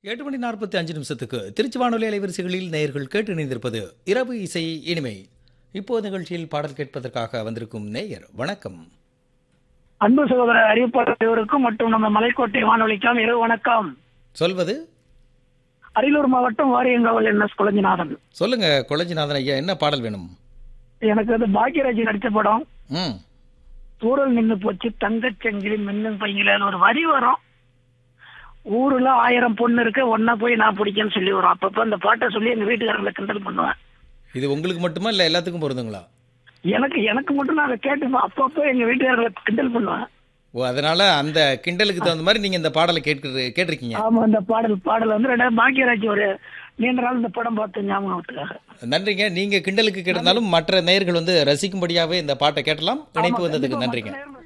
எட்டு மணி நாற்பத்தி அஞ்சு நிமிஷத்துக்கு திருச்சி வானொலி அலைவரிசைகளில் நேயர்கள் கேட்டு இணைந்திருப்பது இரவு இசை இனிமை இப்போது நிகழ்ச்சியில் பாடல் கேட்பதற்காக வந்திருக்கும் நேயர் வணக்கம் அன்பு சகோதரர் அறிவிப்பாளர்களுக்கும் மற்றும் நம்ம மலைக்கோட்டை வானொலிக்காம் இரவு வணக்கம் சொல்வது அரியலூர் மாவட்டம் வாரியங்காவல் என் எஸ் குழஞ்சிநாதன் சொல்லுங்க கொளஞ்சிநாதன் ஐயா என்ன பாடல் வேணும் எனக்கு வந்து பாக்யராஜ் நடிச்ச படம் ம் ஊரல் நின்னு போச்சு தங்கச் சங்கிலி மின்னும் பைங்கில ஒரு வரி வரும் ஊருல ஆயிரம் பொண்ணு இருக்கு ஒன்னா போய் நான் பிடிக்கன்னு சொல்லி வரும் அப்பப்ப அந்த பாட்டை சொல்லி எங்க வீட்டுக்காரங்களை கிண்டல் பண்ணுவேன் இது உங்களுக்கு மட்டுமா இல்லை எல்லாத்துக்கும் பொருந்துங்களா எனக்கு எனக்கு மட்டும் நான் அதை கேட்டு அப்பப்போ எங்க வீட்டுக்காரங்களை கிண்டல் பண்ணுவேன் ஓ அதனால அந்த கிண்டலுக்கு தகுந்த மாதிரி நீங்க இந்த பாடலை கேட்க கேட்டிருக்கீங்க ஆமா அந்த பாடல் பாடல் வந்து ரெண்டாவது பாக்யராஜ் ஒரு நீண்ட நாள் இந்த படம் பார்த்து ஞாபகத்துக்காக நன்றிங்க நீங்க கிண்டலுக்கு கேட்டிருந்தாலும் மற்ற நேயர்கள் வந்து ரசிக்கும்படியாவே இந்த பாட்டை கேட்டலாம் இணைப்பு வந்ததுக்கு நன்றிங்க நேர்ம-